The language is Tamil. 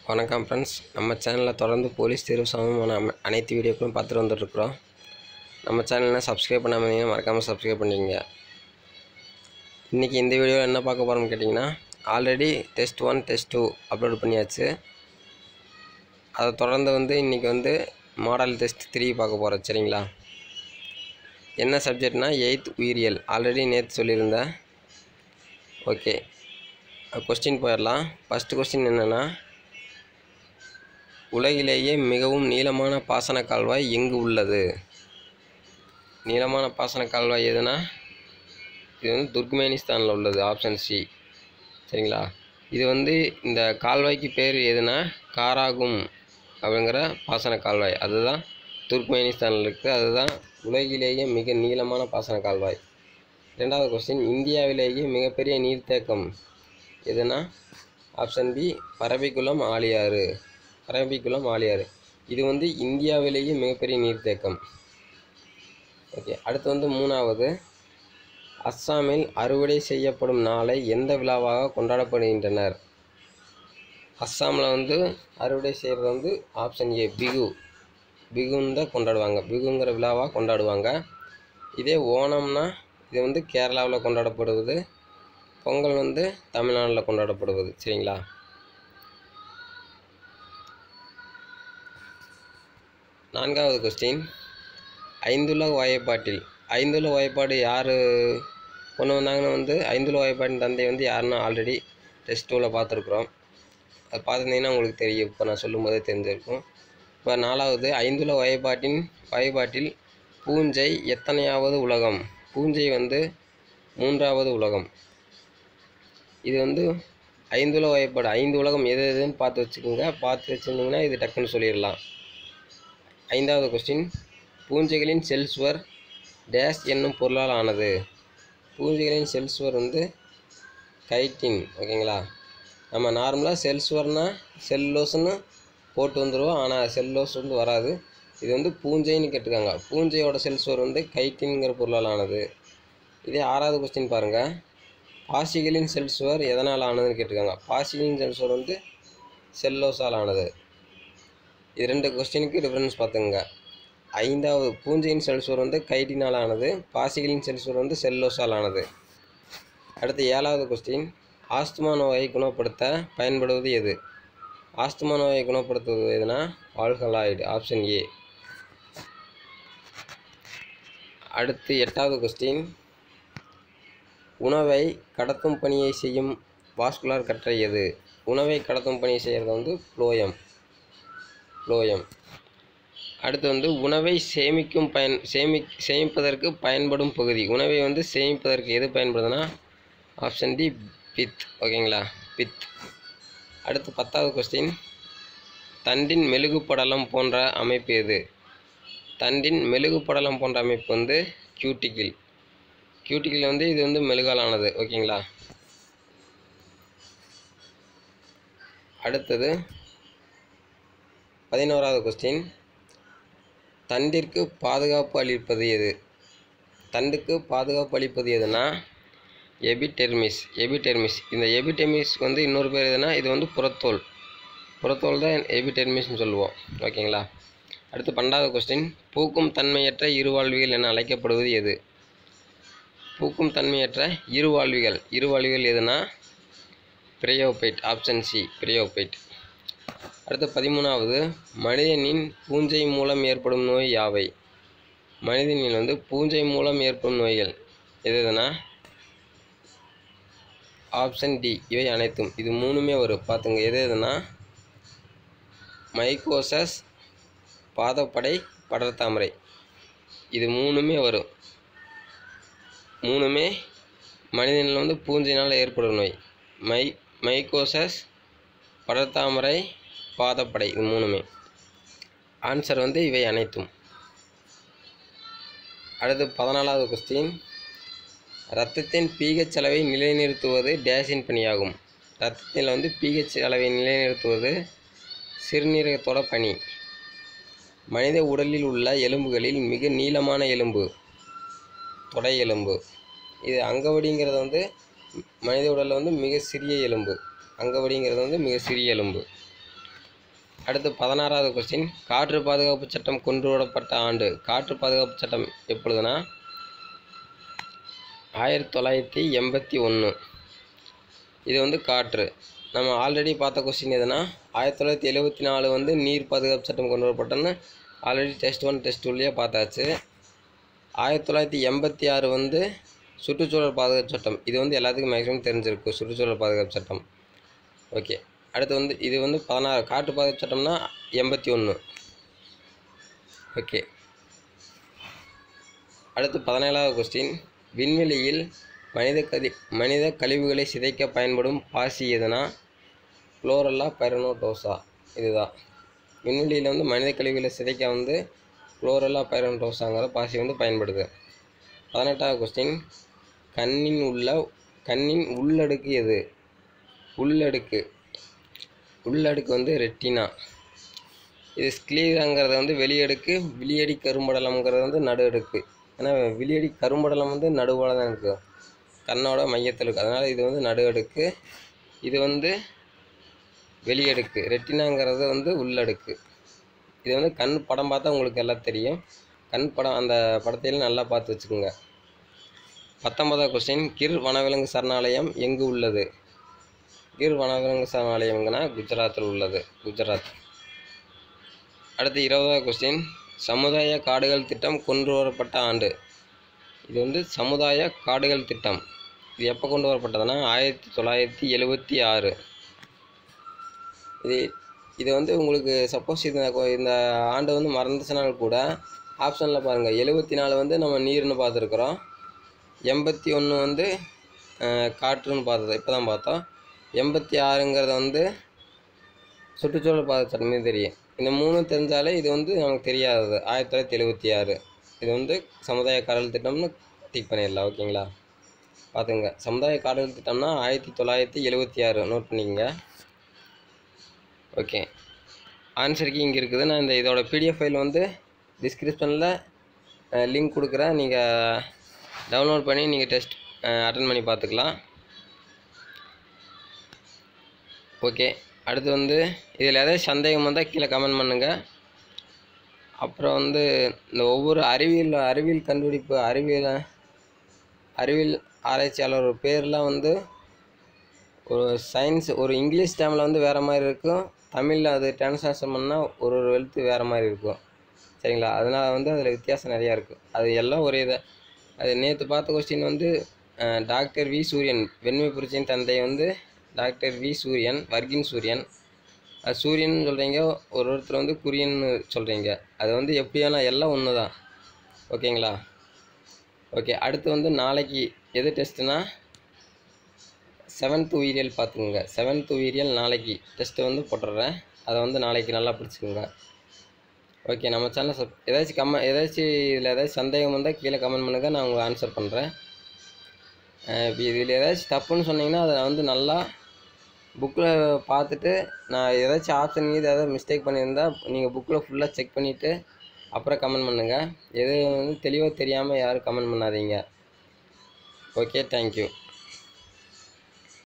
வணக்கம் ஃப்ரெண்ட்ஸ் நம்ம சேனலில் தொடர்ந்து போலீஸ் தேர்வு சம்பந்தமான அம- அனைத்து வீடியோக்களும் பார்த்துட்டு வந்துட்டுருக்குறோம் நம்ம சேனலை சப்ஸ்கிரைப் பண்ணாமல் இருந்தீங்கன்னா மறக்காமல் சப்ஸ்கிரைப் பண்ணிக்கங்க இன்றைக்கி இந்த வீடியோவில் என்ன பார்க்க போகிறோம்னு கேட்டிங்கன்னா already test one test two upload பண்ணியாச்சு அதை தொடர்ந்து வந்து இன்றைக்கி வந்து மாடல் டெஸ்ட் த்ரீ பார்க்க போகிறோம் சரிங்களா என்ன சப்ஜெக்ட்னா எயித் உயிரியல் ஆல்ரெடி நேற்று சொல்லியிருந்தேன் ஓகே கொஸ்டின் போயிடலாம் ஃபஸ்ட்டு கொஸ்டின் என்னென்னா உலகிலேயே மிகவும் நீளமான பாசன கால்வாய் எங்கு உள்ளது நீளமான பாசன கால்வாய் எதுனா இது வந்து துர்க்மேனிஸ்தானில் உள்ளது ஆப்ஷன் சி சரிங்களா இது வந்து இந்த கால்வாய்க்கு பேர் எதுனா காராகும் அப்படிங்கிற பாசன கால்வாய் அதுதான் துர்க்மேனிஸ்தானில் இருக்குது அதுதான் உலகிலேயே மிக நீளமான பாசன கால்வாய் ரெண்டாவது கொஸ்டின் இந்தியாவிலேயே மிகப்பெரிய நீர்த்தேக்கம் எதுனா ஆப்ஷன் பி பரபிக்குளம் ஆழியாறு பரபிக்குளம் ஆழியாறு இது வந்து இந்தியாவிலேயே மிகப்பெரிய நீர்த்தேக்கம் ஓகே அடுத்து வந்து மூணாவது அஸ்ஸாமில் அறுவடை செய்யப்படும் நாளை எந்த விழாவாக கொண்டாடப்படுகின்றனர் அஸ்ஸாமில் வந்து அறுவடை செய்கிறது வந்து ஆப்ஷன் ஏ பிகு பிகுன்னு தான் கொண்டாடுவாங்க பிகுங்கிற விழாவாக கொண்டாடுவாங்க இதே ஓணம்னா இது வந்து கேரளாவில் கொண்டாடப்படுவது பொங்கல் வந்து தமிழ்நாட்டில் கொண்டாடப்படுவது சரிங்களா நான்காவது கொஸ்டின் ஐந்துள்ள வாய்ப்பாட்டில் ஐந்துள்ள வாய்ப்பாடு யார் கொண்டு வந்தாங்கன்னு வந்து ஐந்துள்ள வாய்ப்பாட்டின் தந்தை வந்து யாருன்னு ஆல்ரெடி டெஸ்ட் டூவில் பார்த்துருக்குறோம் அது பார்த்துருந்தீங்கன்னா உங்களுக்கு தெரியும் இப்போ நான் சொல்லும்போதே தெரிஞ்சிருக்கும் இப்போ நாலாவது ஐந்துள்ள வாய்ப்பாட்டின் வாய்ப்பாட்டில் பூஞ்சை எத்தனையாவது உலகம் பூஞ்சை வந்து மூன்றாவது உலகம் இது வந்து ஐந்துல வகைப்பாடு ஐந்து உலகம் எது எதுன்னு பார்த்து வச்சுக்கோங்க பார்த்து வச்சுருந்தீங்கன்னா இது டக்குன்னு சொல்லிடலாம் ஐந்தாவது கொஸ்டின் பூஞ்சைகளின் செல்சுவர் டேஷ் என்னும் பொருளால் ஆனது பூஞ்சைகளின் செல்சுவர் வந்து கைட்டின் ஓகேங்களா நம்ம நார்மலாக செல்சுவர்னால் செல்லோஸ்னு போட்டு வந்துடுவோம் ஆனால் செல்லோஸ் வந்து வராது இது வந்து பூஞ்சைன்னு கேட்டிருக்காங்க பூஞ்சையோட செல்சுவர் வந்து கைட்டின்ங்கிற பொருளால் ஆனது இதே ஆறாவது கொஸ்டின் பாருங்கள் பாசிகளின் செல் சுவர் எதனால் ஆனதுன்னு கேட்டிருக்காங்க பாசிகளின் செல் சுவர் வந்து செல்லோஸால் ஆனது இது ரெண்டு கொஸ்டினுக்கு டிஃப்ரென்ஸ் பார்த்துங்க ஐந்தாவது பூஞ்சையின் செல் சுவர் வந்து கைட்டினால் ஆனது பாசிகளின் செல் சுவர் வந்து செல்லோஸால் ஆனது அடுத்து ஏழாவது கொஸ்டின் ஆஸ்துமா நோயை குணப்படுத்த பயன்படுவது எது ஆஸ்துமா நோயை குணப்படுத்துவது எதுனா ஆல்கலாய்டு ஆப்ஷன் ஏ அடுத்து எட்டாவது கொஸ்டின் உணவை கடத்தும் பணியை செய்யும் வாஸ்குலார் கற்றை எது உணவை கடத்தும் பணியை செய்கிறது வந்து புளோயம் புளோயம் அடுத்து வந்து உணவை சேமிக்கும் பயன் சேமி சேமிப்பதற்கு பயன்படும் பகுதி உணவை வந்து சேமிப்பதற்கு எது பயன்படுதுன்னா ஆப்ஷன் டி பித் ஓகேங்களா பித் அடுத்து பத்தாவது கொஸ்டின் தண்டின் மெழுகுப்படலம் போன்ற அமைப்பு எது தண்டின் மெழுகுப்படலம் போன்ற அமைப்பு வந்து கியூட்டிக்கிள் கியூட்டிக்கிள் வந்து இது வந்து மெழுகாலானது ஓகேங்களா அடுத்தது பதினோராவது கொஸ்டின் தண்டிற்கு பாதுகாப்பு அளிப்பது எது தண்டுக்கு பாதுகாப்பு அளிப்பது எதுனா எபிடெர்மிஸ் எபிடெர்மிஸ் இந்த எபிடெர்மிஸ் வந்து இன்னொரு பேர் எதுனா இது வந்து புறத்தோல் புறத்தோல் தான் எபிடெர்மிஸ்னு சொல்லுவோம் ஓகேங்களா அடுத்து பன்னெண்டாவது கொஸ்டின் பூக்கும் தன்மையற்ற இருவாழ்விகள் என அழைக்கப்படுவது எது பூக்கும் தன்மையற்ற இருவாழ்விகள் இருவாழ்விகள் எதுனா பிரையோபைட் ஆப்ஷன் சி பிரையோபைட் அடுத்து பதிமூணாவது மனிதனின் பூஞ்சை மூலம் ஏற்படும் நோய் யாவை மனிதனில் வந்து பூஞ்சை மூலம் ஏற்படும் நோய்கள் எது எதுனா ஆப்ஷன் டி இவை அனைத்தும் இது மூணுமே வரும் பார்த்துங்க எது எதுனா மைக்கோசஸ் பாதப்படை படர்தாமரை இது மூணுமே வரும் மூணுமே மனிதனில் வந்து பூஞ்சையினால் ஏற்படும் நோய் மை மைக்கோசஸ் படர்தாமரை பாதப்படை இது மூணுமே ஆன்சர் வந்து இவை அனைத்தும் அடுத்து பதினாலாவது கொஸ்டின் இரத்தத்தின் பிஹெச் அளவை நிலைநிறுத்துவது டேஷின் பணியாகும் இரத்தத்தில் வந்து பிஹெச் அளவை நிலைநிறுத்துவது சிறுநீரகத்தோட பணி மனித உடலில் உள்ள எலும்புகளில் மிக நீளமான எலும்பு தொடை எலும்பு இது அங்கவடிங்கிறது வந்து மனித உடலில் வந்து மிக சிறிய எலும்பு அங்கவடிங்கிறது வந்து மிக சிறிய எலும்பு அடுத்து பதினாறாவது கொஸ்டின் காற்று பாதுகாப்பு சட்டம் கொண்டு வரப்பட்ட ஆண்டு காற்று பாதுகாப்பு சட்டம் எப்பொழுதுனா ஆயிரத்தி தொள்ளாயிரத்தி எண்பத்தி ஒன்று இது வந்து காற்று நம்ம ஆல்ரெடி பார்த்த கொஸ்டின் எதுனா ஆயிரத்தி தொள்ளாயிரத்தி எழுபத்தி நாலு வந்து நீர் பாதுகாப்பு சட்டம் கொண்டு வரப்பட்டோன்னு ஆல்ரெடி டெஸ்ட் ஒன் டெஸ்ட் டூலேயே பார்த்தாச்சு ஆயிரத்தி தொள்ளாயிரத்தி எண்பத்தி ஆறு வந்து சுற்றுச்சூழல் பாதுகாப்பு சட்டம் இது வந்து எல்லாத்துக்கும் மேக்ஸிமம் தெரிஞ்சிருக்கும் சுற்றுச்சூழல் பாதுகாப்பு சட்டம் ஓகே அடுத்து வந்து இது வந்து பதினாறு காற்று பாதுகாப்பு சட்டம்னா எண்பத்தி ஒன்று ஓகே அடுத்து பதினேழாவது கொஸ்டின் விண்வெளியில் மனித கதி மனித கழிவுகளை சிதைக்க பயன்படும் பாசி எதுனா குளோரல்லா பைரனோடோசா இதுதான் விண்வெளியில் வந்து மனித கழிவுகளை சிதைக்க வந்து குளோரல்லா பைரனோடோசாங்கிற பாசி வந்து பயன்படுது பதினெட்டாவது கொஸ்டின் கண்ணின் உள்ள கண்ணின் உள்ளடுக்கு எது உள்ளடுக்கு உள்ளடுக்கு வந்து ரெட்டினா இது ஸ்க்ளீராங்கிறது வந்து வெளியடுக்கு விளியடி கரும்படலம்ங்கிறது வந்து நடு அடுக்கு ஏன்னா விளியடி கரும்படலம் வந்து நடுவோட தான் இருக்குது கண்ணோட மையத்தில் இருக்குது அதனால் இது வந்து நடு அடுக்கு இது வந்து வெளியடுக்கு ரெட்டினாங்கிறது வந்து உள்ளடுக்கு இது வந்து கண் படம் பார்த்தா உங்களுக்கு எல்லாம் தெரியும் கண் படம் அந்த படத்தையும் நல்லா பார்த்து வச்சுக்கோங்க பத்தொன்பதாவது கொஸ்டின் கிர் வனவிலங்கு சரணாலயம் எங்கு உள்ளது கிர் வனவிலங்கு சரணாலயம்னா குஜராத்தில் உள்ளது குஜராத் அடுத்து இருபதாவது கொஸ்டின் சமுதாய காடுகள் திட்டம் கொண்டு வரப்பட்ட ஆண்டு இது வந்து சமுதாய காடுகள் திட்டம் இது எப்போ கொண்டு வரப்பட்டதுன்னா ஆயிரத்தி தொள்ளாயிரத்தி எழுபத்தி ஆறு இது இது வந்து உங்களுக்கு சப்போஸ் இந்த கொ- இந்த ஆண்டு வந்து மறந்துச்சுனாலும் கூட ஆப்ஷனில் பாருங்கள் எழுபத்தி நாலு வந்து நம்ம நீர்னு பார்த்துருக்குறோம் எண்பத்தி ஒன்று வந்து அஹ், காற்றுன்னு பார்த்தது இப்போ தான் பார்த்தோம் எண்பத்தி ஆறுங்கிறத வந்து சுற்றுச்சூழல் பாதுகாப்பு சட்டமே தெரியும் இந்த மூணு தெரிஞ்சாலே இது வந்து நமக்கு தெரியாதது ஆயிரத்தி தொள்ளாயிரத்தி எழுபத்தி ஆறு இது வந்து சமுதாய காடல் திட்டம்னு டிக் பண்ணிடலாம் ஓகேங்களா பார்த்துங்க சமுதாய காடல் திட்டம்னா ஆயிரத்தி தொள்ளாயிரத்தி எழுபத்தி ஆறு நோட் பண்ணிக்கங்க ஓகே ஆன்சருக்கு இங்கே இருக்குது நான் இந்த இதோட பிடிஎஃப் ஃபைல் வந்து டிஸ்கிரிப்ஷனில் லிங்க் கொடுக்குறேன் நீங்கள் டவுன்லோட் பண்ணி நீங்கள் டெஸ்ட் அட்டன் பண்ணி பார்த்துக்கலாம் ஓகே அடுத்து வந்து இதில் ஏதாவது சந்தேகம் வந்தால் கீழே கமெண்ட் பண்ணுங்கள் அப்புறம் வந்து இந்த ஒவ்வொரு அறிவியல் அறிவியல் கண்டுபிடிப்பு அறிவியல் அறிவியல் ஆராய்ச்சியாளர் பேர்லாம் வந்து ஒரு சயின்ஸ் ஒரு இங்கிலீஷ் டேமில் வந்து வேறு மாதிரி இருக்கும் தமிழில் அது டிரான்ஸ்லேஷன் பண்ணால் ஒரு ஒரு எழுத்து வேறு மாதிரி இருக்கும் சரிங்களா அதனால் வந்து அதில் வித்தியாசம் நிறையா இருக்குது அது எல்லாம் ஒரே இதை அது நேற்று பார்த்த கொஸ்டின் வந்து அஹ், டாக்டர் வி சூரியன் வெண்மை புரட்சியின் தந்தை வந்து டாக்டர் வி சூரியன் வர்கின் சூரியன் அது சூரியன் சொல்கிறீங்க ஒரு ஒருத்தர் வந்து குரியன்னு சொல்கிறீங்க அது வந்து எப்படியாலும் எல்லாம் ஒன்று தான் ஓகேங்களா ஓகே அடுத்து வந்து நாளைக்கு எது டெஸ்ட்டுனா செவன்த் உயிரியல் பார்த்துக்குங்க செவன்த் உயிரியல் நாளைக்கு டெஸ்ட்டு வந்து போட்டுடுறேன் அதை வந்து நாளைக்கு நல்லா பிடிச்சிக்கோங்க ஓகே நம்ம சேனல் சப் ஏதாச்சும் கம்ம ஏதாச்சும் இதில் ஏதாச்சும் சந்தேகம் வந்தால் கீழே கமெண்ட் பண்ணுங்கள் நான் உங்களுக்கு ஆன்சர் பண்ணுறேன் இப்போ இதில் ஏதாச்சும் தப்புன்னு சொன்னீங்கன்னா அதை வந்து நல்லா புக்கில் பார்த்துட்டு நான் ஏதாச்சும் ஆப்ஷன் இது ஏதாவது மிஸ்டேக் பண்ணியிருந்தா நீங்கள் புக்கில் ஃபுல்லாக செக் பண்ணிவிட்டு அப்புறம் கமெண்ட் பண்ணுங்கள் எது வந்து தெளிவாக தெரியாமல் யாரும் கமெண்ட் பண்ணாதீங்க ஓகே தேங்க்யூ